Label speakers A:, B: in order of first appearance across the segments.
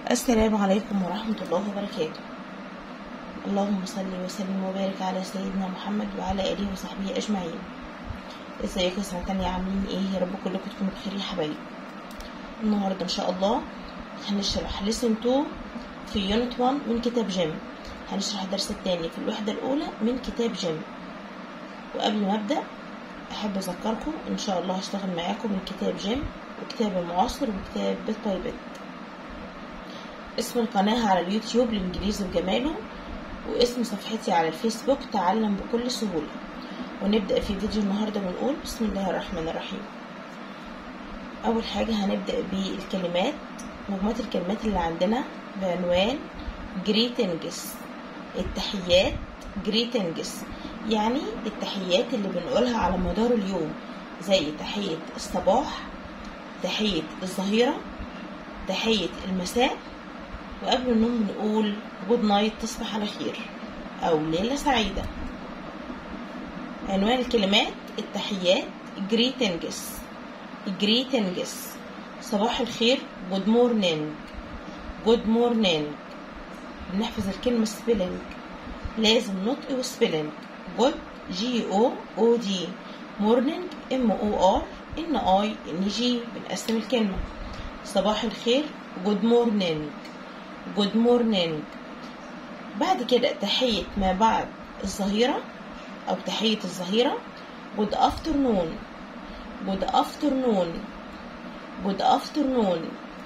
A: السلام عليكم ورحمة الله وبركاته اللهم صل وسلم وبارك على سيدنا محمد وعلى آله وصحبه أجمعين ازيكم سنة تانية عاملين ايه يا رب كلكم تكونوا بخير يا حبايبي النهاردة ان شاء الله هنشرح لسن 2 في يونت 1 من كتاب جيم هنشرح الدرس التاني في الوحدة الأولى من كتاب جيم وقبل ما أبدأ أحب أذكركم إن شاء الله هشتغل معاكم من كتاب جيم وكتاب المعاصر وكتاب بيت باي بيت اسم القناة على اليوتيوب الإنجليزي وجماله واسم صفحتي على الفيسبوك تعلم بكل سهولة ونبدأ في فيديو النهاردة بنقول بسم الله الرحمن الرحيم أول حاجة هنبدأ بالكلمات مجموعة الكلمات اللي عندنا بعنوان greetings التحيات greetings يعني التحيات اللي بنقولها على مدار اليوم زي تحية الصباح تحية الظهيرة تحية المساء وقبل النوم بنقول جود نايت تصبح على خير أو ليلة سعيدة عنوان الكلمات التحيات greetings greetings صباح الخير good morning good morning بنحفظ الكلمة spelling لازم نطق وسبيلنج good G O O D morning M O R N I N G بنقسم الكلمة صباح الخير good morning good morning بعد كده تحية ما بعد الظهيرة أو تحية الظهيرة good afternoon good afternoon good afternoon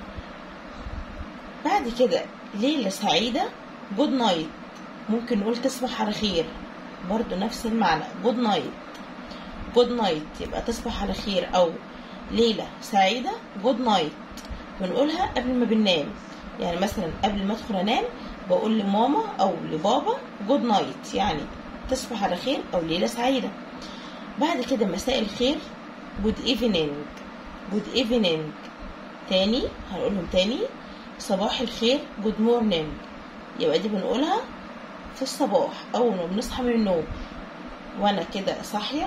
A: بعد كده ليلة سعيدة good night ممكن نقول تصبح على خير برضو نفس المعنى good night good night يبقى تصبح على خير أو ليلة سعيدة good night بنقولها قبل ما بننام يعني مثلا قبل ما ادخل انام بقول لماما او لبابا جود نايت يعني تصبح على خير او ليله سعيده بعد كده مساء الخير جود ايفنينج جود ايفنينج تاني هنقولهم تاني صباح الخير جود مورنينج يبقى دي بنقولها في الصباح اول ما بنصحى من النوم وانا كده صاحيه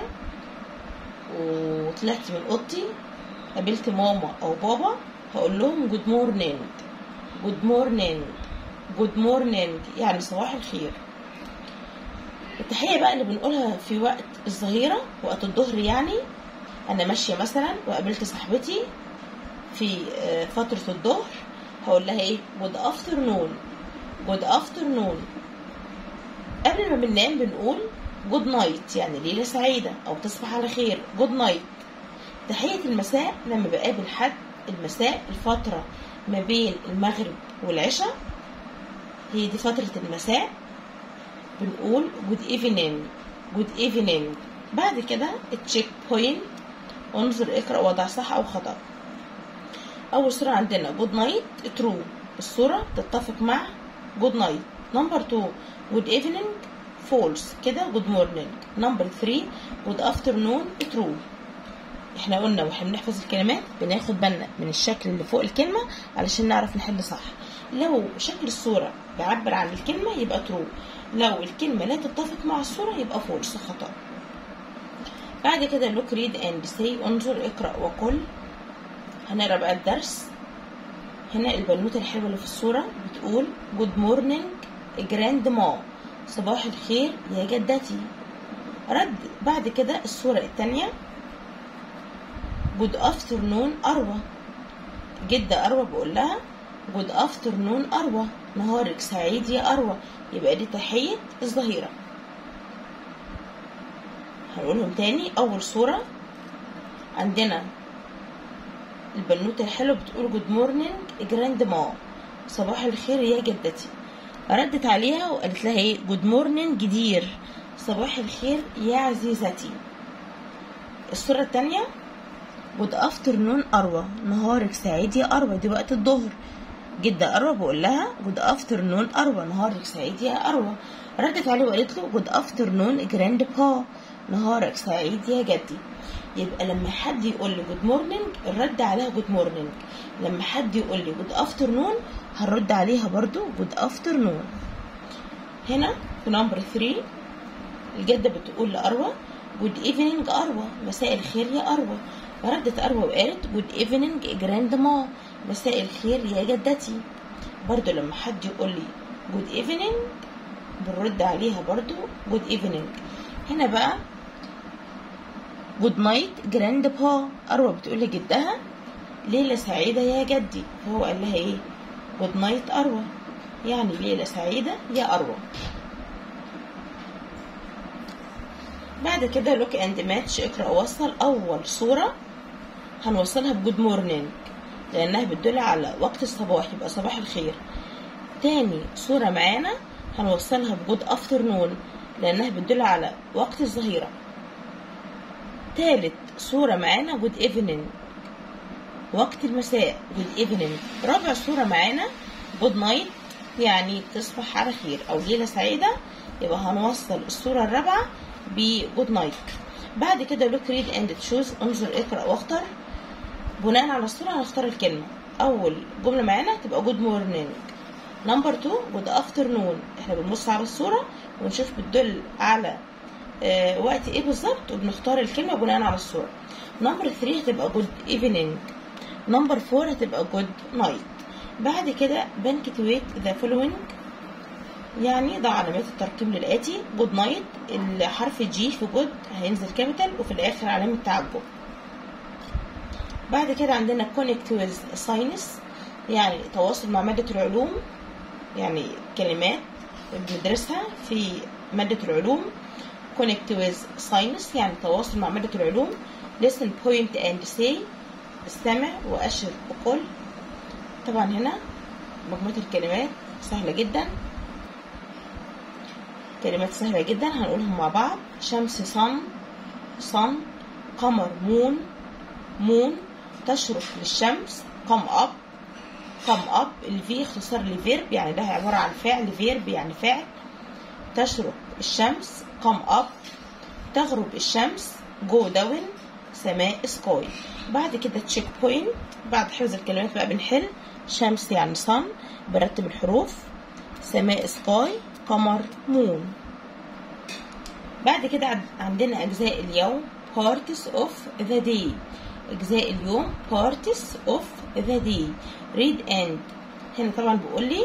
A: وطلعت من اوضتي قابلت ماما او بابا هقول لهم جود مورنينج جود مورنينج جود مورنينج يعني صباح الخير التحية بقى اللي بنقولها في وقت الظهيرة وقت الظهر يعني أنا ماشية مثلا وقابلت صاحبتي في فترة الظهر هقول لها إيه جود أفترنون جود أفترنون قبل ما بننام بنقول جود نايت يعني ليلة سعيدة أو تصبح على خير جود نايت تحية المساء لما بقابل حد المساء الفترة ما بين المغرب والعشاء هي دي فترة المساء بنقول good evening good evening بعد كده التشيك بوينت انظر اقرأ وضع صح أو خطأ أول صورة عندنا good night true الصورة تتفق مع good night نمبر 2 good evening false كده good morning نمبر 3 good afternoon true احنا قلنا واحنا بنحفظ الكلمات بناخد بالنا من الشكل اللي فوق الكلمة علشان نعرف نحل صح لو شكل الصورة بيعبر عن الكلمة يبقى ترو لو الكلمة لا تتفق مع الصورة يبقى فولس خطأ بعد كده look read and say انظر اقرأ وقل هنقرا بقى الدرس هنا البنوتة الحلوة اللي في الصورة بتقول good morning grandma صباح الخير يا جدتي رد بعد كده الصورة التانية جود افترنون أروى جدة أروى بقول لها جود افترنون أروى نهارك سعيد يا أروى يبقى دي تحية الظهيرة هنقولهم تاني أول صورة عندنا البنوتة الحلوة بتقول جود مورنينج جراند ما صباح الخير يا جدتي ردت عليها وقالت لها ايه جود مورنينج جدير صباح الخير يا عزيزتي الصورة التانية جود افترنون اروى نهارك سعيد يا اروى دي وقت الظهر جدة اروى بقول لها جود افترنون اروى نهارك سعيد يا اروى ردت عليه وقالت له جود افترنون جراند با نهارك سعيد يا جدي يبقى لما حد يقول لي جود مورنينج الرد عليها جود مورنينج لما حد يقول لي جود افترنون هنرد عليها برضو جود افترنون هنا في نمبر 3 الجدة بتقول لأروى جود ايفنينج أروى مساء الخير يا أروى ردت أروى وقالت جود ايفنينج جراند ما مساء الخير يا جدتي برضو لما حد يقول لي good evening بنرد عليها برضو good evening هنا بقى good night grandpa أروى بتقول لجدها ليلة سعيدة يا جدي فهو قال لها ايه good night أروى يعني ليلة سعيدة يا أروى بعد كده لوك اند ماتش اقرا ووصل اول صوره هنوصلها بجود مورنينج لانها بتدل على وقت الصباح يبقى صباح الخير تاني صوره معانا هنوصلها بجود افترنون لانها بتدل على وقت الظهيره تالت صوره معانا جود ايفنينج وقت المساء جود ايفنينج رابع صوره معانا جود نايت يعني تصبح على خير او ليله سعيده يبقى هنوصل الصوره الرابعه بجود نايت بعد كده لوك ريد اند تشوز انظر اقرا واختر بناء على الصوره هنختار الكلمه اول جمله معانا تبقى جود مورنينج نمبر 2 جود افترنون احنا بنبص على الصوره ونشوف بتدل على آه وقت ايه بالظبط وبنختار الكلمه بناء على الصوره نمبر 3 هتبقى جود ايفنينج نمبر 4 هتبقى جود نايت بعد كده بنكتويت ذا فولوينج يعني ضع علامات الترقيم للآتي جود نايت الحرف جي في جود هينزل كابيتال وفي الآخر علامة تعجب بعد كده عندنا كونكت ويز ساينس يعني تواصل مع مادة العلوم يعني كلمات بندرسها في مادة العلوم كونكت ويز ساينس يعني تواصل مع مادة العلوم listen point and say استمع وأشر وقل طبعا هنا مجموعة الكلمات سهلة جدا كلمات سهلة جدا هنقولهم مع بعض شمس صن صن قمر مون مون تشرق للشمس قم أب قم أب الفي اختصار لفيرب يعني ده عبارة عن فعل فيرب يعني فعل تشرق الشمس قم أب تغرب الشمس جو داون سماء سكاي بعد كده تشيك بوينت بعد حفظ الكلمات بقى بنحل شمس يعني صن برتب الحروف سماء سكاي قمر مون بعد كده عندنا أجزاء اليوم parts of the day أجزاء اليوم parts of the day read and هنا طبعا بيقول لي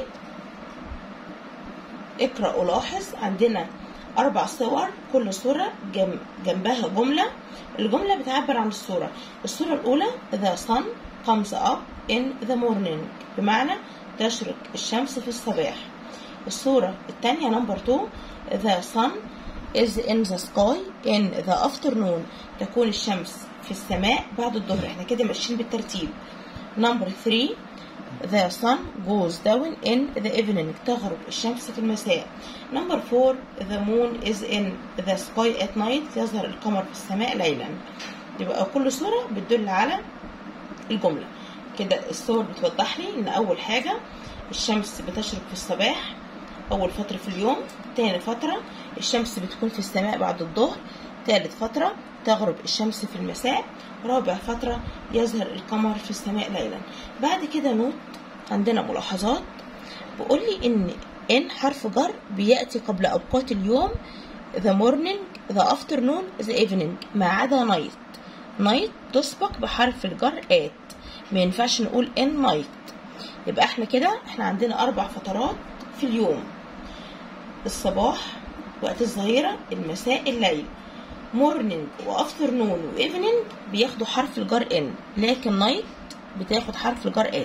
A: اقرأ ولاحظ عندنا أربع صور كل صورة جنب جنبها جملة الجملة بتعبر عن الصورة الصورة الأولى the sun comes up in the morning بمعنى تشرق الشمس في الصباح الصورة الثانية نمبر 2 the sun is in the sky in the afternoon تكون الشمس في السماء بعد الظهر احنا كده ماشيين بالترتيب نمبر 3 the sun goes down in the evening تغرب الشمس في المساء نمبر 4 the moon is in the sky at night يظهر القمر في السماء ليلا يبقى كل صورة بتدل على الجملة كده الصور بتوضح لي ان اول حاجة الشمس بتشرق في الصباح أول فترة في اليوم تاني فترة الشمس بتكون في السماء بعد الظهر تالت فترة تغرب الشمس في المساء رابع فترة يظهر القمر في السماء ليلا بعد كده نوت عندنا ملاحظات بقول لي إن إن حرف جر بيأتي قبل أوقات اليوم the morning the afternoon the evening ما عدا night night تسبق بحرف الجر at ما ينفعش نقول in night يبقى احنا كده احنا عندنا أربع فترات في اليوم الصباح وقت الظهيرة المساء الليل مورنينج وافترنون وايفنينج بياخدوا حرف الجر ان لكن نايت بتاخد حرف الجر ان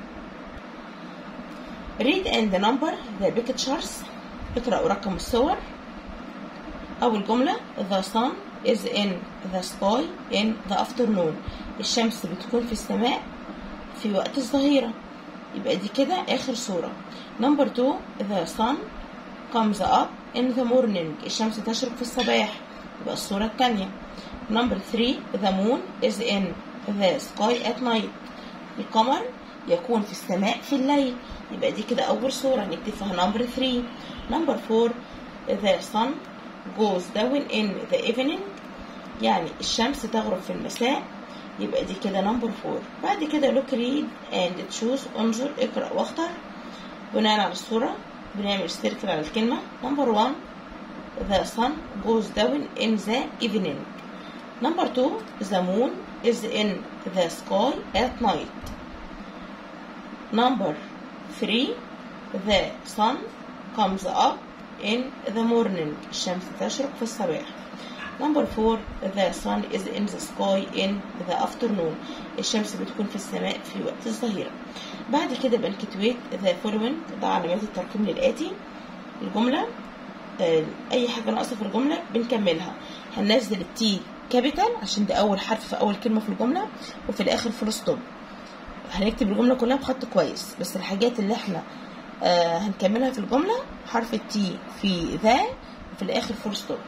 A: read and number the pictures اقرأ ورقم الصور أول جملة the sun is in the sky in the afternoon الشمس بتكون في السماء في وقت الظهيرة يبقى دي كده آخر صورة نمبر 2 the sun comes up in the morning الشمس تشرق في الصباح يبقى الصورة التانية نمبر 3 the moon is in the sky at night القمر يكون في السماء في الليل يبقى دي كده أول صورة نكتب فيها نمبر 3 نمبر 4 the sun goes down in the evening يعني الشمس تغرب في المساء يبقى دي كده نمبر 4 بعد كده look read and choose انظر اقرأ واختر بناء على الصورة بنعمل سيركل على الكلمة نمبر 1 the sun goes down in the evening number 2 the moon is in the sky at night number 3 the sun comes up in the morning الشمس تشرق في الصباح Number 4 the sun is in the sky in the afternoon الشمس بتكون في السماء في وقت الظهيرة بعد كده بنكتويت the following ده علامات الترقيم للآتي الجملة آه، أي حاجة ناقصة في الجملة بنكملها هننزل التي كابيتال عشان ده أول حرف في أول كلمة في الجملة وفي الآخر فول ستوب هنكتب الجملة كلها بخط كويس بس الحاجات اللي احنا آه هنكملها في الجملة حرف التي في ذا وفي الآخر فول ستوب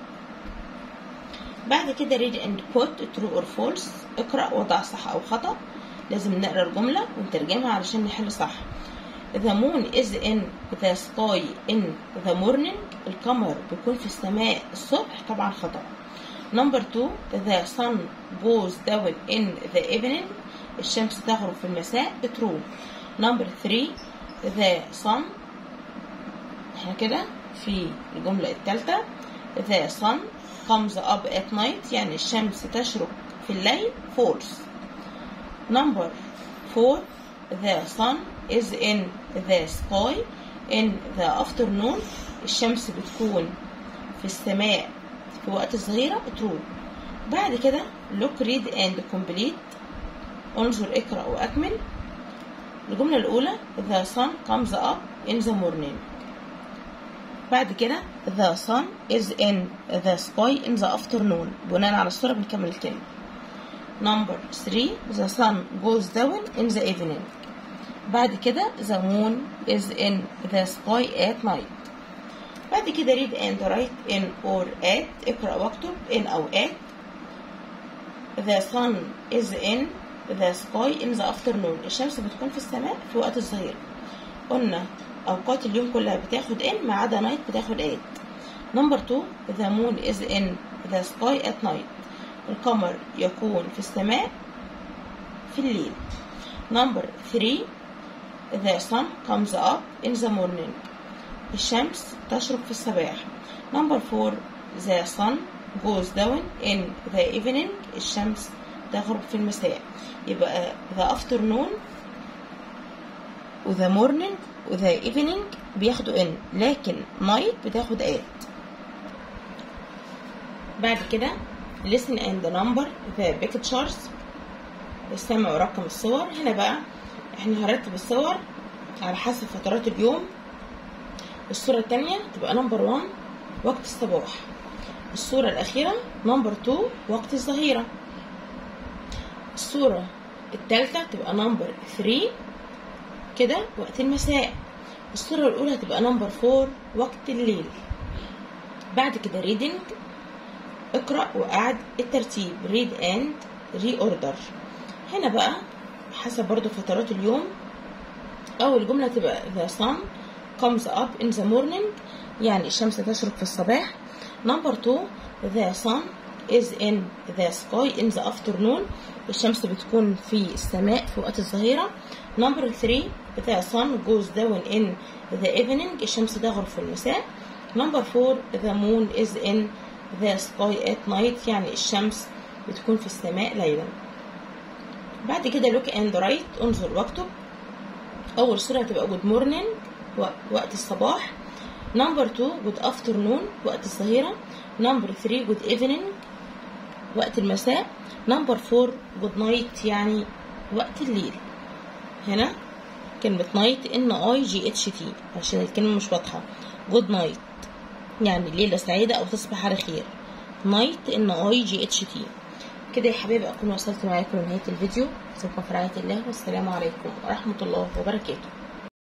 A: بعد كده read and put true or false اقرأ وضع صح أو خطأ لازم نقرأ الجملة ونترجمها علشان نحل صح The moon is in the sky in the morning القمر بيكون في السماء الصبح طبعا خطأ Number two the sun goes down in the evening الشمس تغرب في المساء true Number three the sun احنا كده في الجملة الثالثة the sun comes up at night يعني الشمس تشرق في الليل false Number four the sun is in the sky in the afternoon الشمس بتكون في السماء في وقت الظهيرة true بعد كده look read and complete انظر اقرأ وأكمل الجملة الأولى the sun comes up in the morning بعد كده the sun is in the sky in the afternoon بناء على الصورة بنكمل الكلمة number 3 the sun goes down in the evening بعد كده the moon is in the sky at night بعد كده read and write in or at اقرأ واكتب in أو at the sun is in the sky in the afternoon الشمس بتكون في السماء في وقت الظهيرة قلنا أوقات اليوم كلها بتاخد in ما عدا night بتاخد at number 2 the moon is in the sky at night القمر يكون في السماء في الليل number 3 the sun comes up in the morning الشمس تشرق في الصباح number 4 the sun goes down in the evening الشمس تغرب في المساء يبقى the afternoon و the morning و the evening بياخدوا in لكن night بتاخد at بعد كده listen and number the pictures استمع ورقم الصور هنا بقى احنا هنرتب الصور على حسب فترات اليوم الصورة التانية تبقى نمبر 1 وقت الصباح الصورة الأخيرة نمبر 2 وقت الظهيرة الصورة التالتة تبقى نمبر 3 كده وقت المساء الصورة الأولى هتبقى نمبر 4 وقت الليل بعد كده reading اقرأ وقعد الترتيب read and reorder هنا بقى حسب برضو فترات اليوم أول جملة تبقى the sun comes up in the morning يعني الشمس تشرق في الصباح number two the sun is in the sky in the afternoon الشمس بتكون في السماء في وقت الظهيرة number three the sun goes down in the evening الشمس تغرب في المساء number four the moon is in the sky at night يعني الشمس بتكون في السماء ليلا بعد كده look and write انظر واكتب أول صورة هتبقى good morning وقت الصباح number 2 good afternoon وقت الظهيرة number 3 good evening وقت المساء number 4 good night يعني وقت الليل هنا كلمة night n i g h t عشان الكلمة مش واضحة good night يعني ليلة سعيدة أو تصبح على خير night n i g h t كده يا حبايبي أكون وصلت معاكم لنهاية الفيديو أسيبكم في رعاية الله والسلام عليكم ورحمة الله وبركاته